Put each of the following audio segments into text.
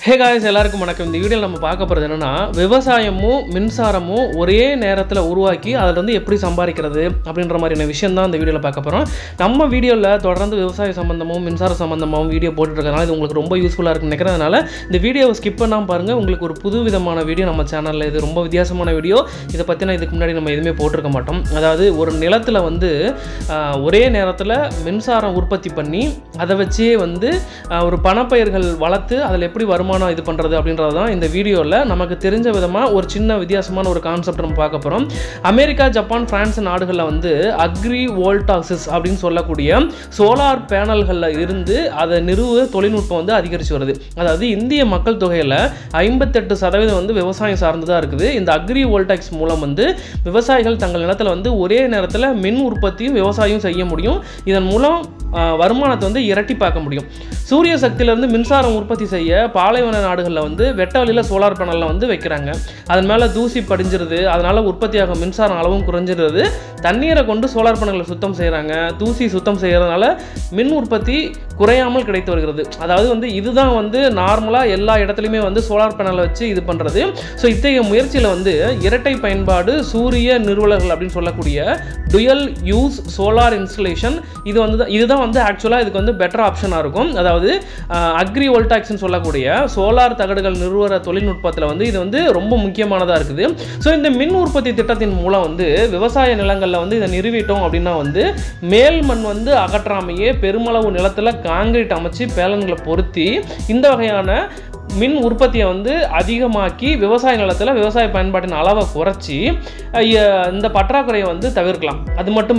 hey guys எல்லாருக்கும் வணக்கம் இந்த வீடியோவில் நம்ம பார்க்க போகிறது என்னென்னா விவசாயமும் மின்சாரமும் ஒரே நேரத்தில் உருவாக்கி அதில் வந்து எப்படி சம்பாதிக்கிறது அப்படின்ற மாதிரியான விஷயம் தான் இந்த வீடியோவில் பார்க்க போகிறோம் நம்ம வீடியோவில் தொடர்ந்து விவசாய சம்மந்தமும் மின்சார சம்மந்தமாகவும் வீடியோ போட்டுருக்கனால இது உங்களுக்கு ரொம்ப யூஸ்ஃபுல்லாக இருக்குன்னு நினைக்கிறதுனால இந்த வீடியோவை ஸ்கிப் பண்ணாமல் பாருங்கள் உங்களுக்கு ஒரு புது விதமான வீடியோ நம்ம சேனலில் இது ரொம்ப வித்தியாசமான வீடியோ இதை பற்றின இதுக்கு முன்னாடி நம்ம எதுவுமே போட்டிருக்க மாட்டோம் அதாவது ஒரு நிலத்தில் வந்து ஆஹ், ஒரே நேரத்தில் மின்சாரம் உற்பத்தி பண்ணி அதை வச்சே வந்து ஆஹ், ஒரு பணப்பயிர்கள் வளர்த்து அதில் எப்படி வருமானம் இது பண்ணுறது அப்படின்றது தான் இந்த வீடியோவில் நமக்கு தெரிஞ்ச விதமாக ஒரு சின்ன வித்தியாசமான ஒரு கான்செப்ட் நம்ம பார்க்க போகிறோம் அமெரிக்கா ஜப்பான் பிரான்ஸ் நாடுகளில் வந்து அக்ரி வோல்டாக்சிஸ் அப்படின்னு சொல்லக்கூடிய சோலார் பேனல்களில் இருந்து அதை நிறுவ தொழில்நுட்பம் வந்து அதிகரித்து வருது அதாவது இந்திய மக்கள் தொகையில் ஐம்பத்தெட்டு சதவீதம் வந்து விவசாயம் சார்ந்து தான் இருக்குது இந்த அக்ரி வோல்டாக்ஸ் மூலம் வந்து விவசாயிகள் தங்கள் நிலத்தில் வந்து ஒரே நேரத்தில் மின் உற்பத்தியும் விவசாயம் செய்ய முடியும் இதன் மூலம் ஆஹ், வருமானத்தை வந்து இரட்டிப்பாக்க முடியும் சூரிய சக்தியிலேருந்து மின்சாரம் உற்பத்தி செய்ய பாலைவன நாடுகளில் வந்து வெட்ட வழியில் சோலார் பேனலில் வந்து வைக்கிறாங்க அதன் மேலே தூசி படிஞ்சிருது அதனால் உற்பத்தியாகும் மின்சாரம் அளவும் குறைஞ்சிருது தண்ணீரை கொண்டு சோலார் பேனல்களை சுத்தம் செய்கிறாங்க தூசி சுத்தம் செய்கிறதுனால மின் உற்பத்தி குறையாமல் கிடைத்து வருகிறது அதாவது வந்து இதுதான் வந்து நார்மலாக எல்லா இடத்துலையுமே வந்து சோலார் பேனலை வச்சு இது பண்ணுறது ஸோ இத்தகைய முயற்சியில் வந்து இரட்டை பயன்பாடு சூரிய நிறுவலர்கள் அப்படின்னு சொல்லக்கூடிய டுயல் யூஸ் சோலார் இன்ஸ்டலேஷன் இது வந்து இதுதான் வந்து ஆக்சுவலாக இதுக்கு வந்து பெட்டர் ஆப்ஷனாக இருக்கும் அதாவது அக்ரி வோல்டாக்ஸ்னு சொல்லக்கூடிய சோலார் தகடுகள் நிறுவன தொழில்நுட்பத்தில் வந்து இது வந்து ரொம்ப முக்கியமானதாக இருக்குது ஸோ இந்த மின் உற்பத்தி திட்டத்தின் மூலம் வந்து விவசாய நிலங்களில் வந்து இதை நிறுவிட்டோம் அப்படின்னா வந்து மேல் மண் வந்து அகற்றாமையே பெருமளவு நிலத்தில் காங்கிரீட் அமைச்சு பேலன்களை பொருத்தி இந்த வகையான மின் உற்பத்தியை வந்து அதிகமாக்கி விவசாய நிலத்தில் விவசாய பயன்பாட்டின் அளவை குறைச்சி அஹ், இ- இந்த பற்றாக்குறையை வந்து தவிர்க்கலாம் அது மட்டும்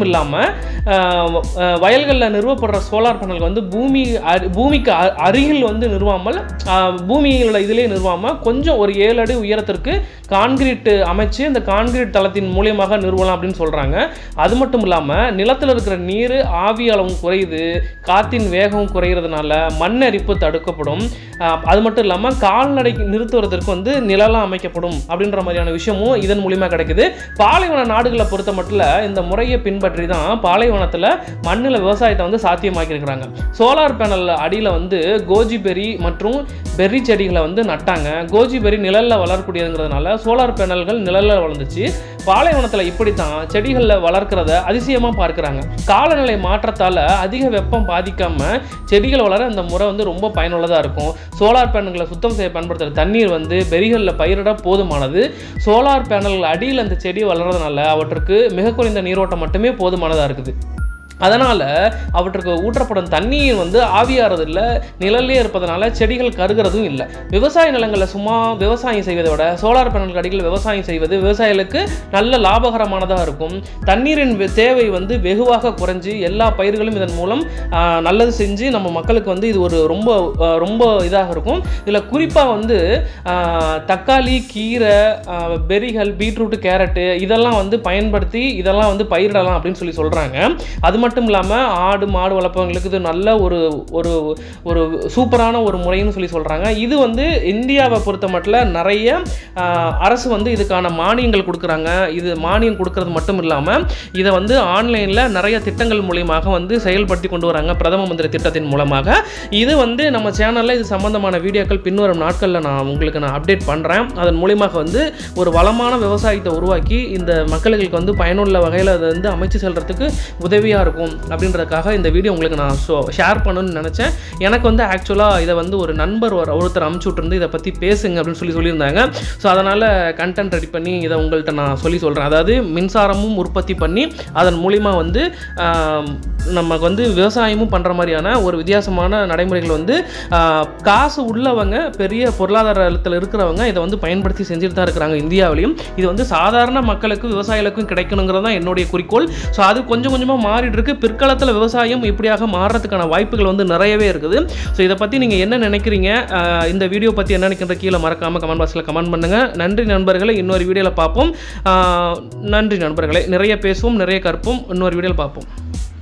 இல்லாமல் வயல்களில் நிறுவப்படுற சோலார் பேனல்கள் வந்து பூமி அரு- பூமிக்கு அ- அருகில் வந்து நிறுவாமல் அஹ், பூமியில் இதிலே நிறுவாமல் கொஞ்சம் ஒரு ஏழு அடி உயரத்திற்கு கான்கிரீட் அமைச்சு இந்த கான்கிரீட் தளத்தின் மூலியமாக நிறுவலாம் அப்படின்னு சொல்கிறாங்க அது மட்டும் இல்லாமல் நிலத்தில் இருக்கிற நீர் ஆவி அளவும் குறையுது காற்றின் வேகம் குறைகிறதுனால மண் அரிப்பு தடுக்கப்படும் அஹ், அது மட்டும் இல்லாமல் கால்நடை நிறுத்துவதற்கு வந்து நிழலாம் அமைக்கப்படும் அப்படின்ற மாதிரியான விஷயமும் இதன் மூலியமாக கிடைக்குது பாலைவன நாடுகளை பொறுத்த மட்டும் இந்த முறையை பின்பற்றி தான் பாலைவனத்தில் மண்ணில் விவசாயத்தை வந்து சாத்தியமாக்கியிருக்கிறாங்க சோலார் பேனல் அடியில் வந்து கோஜி பெரி மற்றும் பெர்ரி செடிகளை வந்து நட்டாங்க கோஜி பெரி நிழலில் வளரக்கூடியதுங்கிறதுனால சோலார் பேனல்கள் நிழலில் வளர்ந்துச்சு பாலைவனத்தில் இப்படித்தான் செடிகளில் வளர்க்கிறத அதிசயமாக பார்க்குறாங்க காலநிலை மாற்றத்தால் அதிக வெப்பம் பாதிக்காமல் செடிகள் வளர இந்த முறை வந்து ரொம்ப பயனுள்ளதாக இருக்கும் சோலார் பேனல்களை சுத்தம் செய்ய பயன்படுத்துகிற தண்ணீர் வந்து பெரிகளில் பயிரிட போதுமானது சோலார் பேனல் அடியில் அந்த செடி வளர்றதுனால அவற்றுக்கு மிக குறைந்த நீரோட்டம் மட்டுமே போதுமானதாக இருக்குது அதனால் அவற்றுக்கு ஊற்றப்படும் தண்ணீர் வந்து ஆவியாறது இல்லை நிழல்லே இருப்பதனால செடிகள் கருகிறதும் இல்லை விவசாய நிலங்களில் சும்மா விவசாயம் செய்வதை விட சோலார் பேனல் அடியில் விவசாயம் செய்வது விவசாயிகளுக்கு நல்ல லாபகரமானதாக இருக்கும் தண்ணீரின் வே- தேவை வந்து வெகுவாக குறைஞ்சி எல்லா பயிர்களும் இதன் மூலம் ஆஹ், நல்லது செஞ்சு நம்ம மக்களுக்கு வந்து இது ஒரு ரொம்ப ஆஹ், ரொம்ப இதாக இருக்கும் இதில் குறிப்பாக வந்து ஆஹ், தக்காளி கீரை ஆஹ், பெரிகள் பீட்ரூட்டு கேரட்டு இதெல்லாம் வந்து பயன்படுத்தி இதெல்லாம் வந்து பயிரிடலாம் அப்படின்னு சொல்லி சொல்கிறாங்க அது மட்டும் இல்லாமல் ஆடு மாடு வளர்ப்பவங்களுக்கு இது நல்ல ஒரு ஒரு ஒரு சூப்பரான ஒரு முறைன்னு சொல்லி சொல்கிறாங்க இது வந்து இந்தியாவை பொறுத்த மட்டும் நிறைய ஆஹ், அரசு வந்து இதுக்கான மானியங்கள் கொடுக்குறாங்க இது மானியம் கொடுக்கறது மட்டும் இல்லாமல் இதை வந்து ஆன்லைனில் நிறைய திட்டங்கள் மூலியமாக வந்து செயல்படுத்தி கொண்டு வராங்க பிரதம மந்திரி திட்டத்தின் மூலமாக இது வந்து நம்ம சேனலில் இது சம்பந்தமான வீடியோக்கள் பின்வரும் நாட்களில் நான் உங்களுக்கு நான் அப்டேட் பண்ணுறேன் அதன் மூலியமாக வந்து ஒரு வளமான விவசாயத்தை உருவாக்கி இந்த மக்களுக்கு வந்து பயனுள்ள வகையில் அதை வந்து அமைச்சு செல்றதுக்கு உதவியாக இருக்கும் அப்படின்றதுக்காக இந்த வீடியோ உங்களுக்கு நான் ஷோ ஷேர் பண்ணணும்னு நினச்சேன் எனக்கு வந்து ஆக்சுவலாக இதை வந்து ஒரு நண்பர் ஒரு ஒருத்தர் அமுச்சு விட்டுருந்து இதை பற்றி பேசுங்க அப்படின்னு சொல்லி சொல்லியிருந்தாங்க ஸோ அதனால் கண்டென்ட் ரெடி பண்ணி இதை உங்கள்கிட்ட நான் சொல்லி சொல்கிறேன் அதாவது மின்சாரமும் உற்பத்தி பண்ணி அதன் மூலிமா வந்து ஆம், நமக்கு வந்து விவசாயமும் பண்ணுற மாதிரியான ஒரு வித்தியாசமான நடைமுறைகள் வந்து ஆ, காசு உள்ளவங்க பெரிய பொருளாதாரத்தில் இருக்கிறவங்க இதை வந்து பயன்படுத்தி செஞ்சுட்டு தான் இருக்கிறாங்க இந்தியாவிலையும் இது வந்து சாதாரண மக்களுக்கு விவசாயிகளுக்கும் கிடைக்கணுங்கிறது தான் என்னுடைய குறிக்கோள் ஸோ அது கொஞ்சம் கொஞ்சமாக மாறிட்டு இருக்கு பிற்காலத்தில் விவசாயம் இப்படியாக மாறுறதுக்கான வாய்ப்புகள் வந்து நிறையவே இருக்குது ஸோ இதை பற்றி நீங்கள் என்ன நினைக்கிறீங்க ஆ, இந்த வீடியோ பற்றி என்ன நினைக்கின்ற கீழே மறக்காமல் கமெண்ட் பாக்ஸில் கமெண்ட் பண்ணுங்கள் நன்றி நண்பர்களை இன்னொரு வீடியோவில் பார்ப்போம் ஆ, நன்றி நண்பர்களே நிறைய பேசுவோம் நிறைய கற்போம் இன்னொரு வீடியோவில் பார்ப்போம்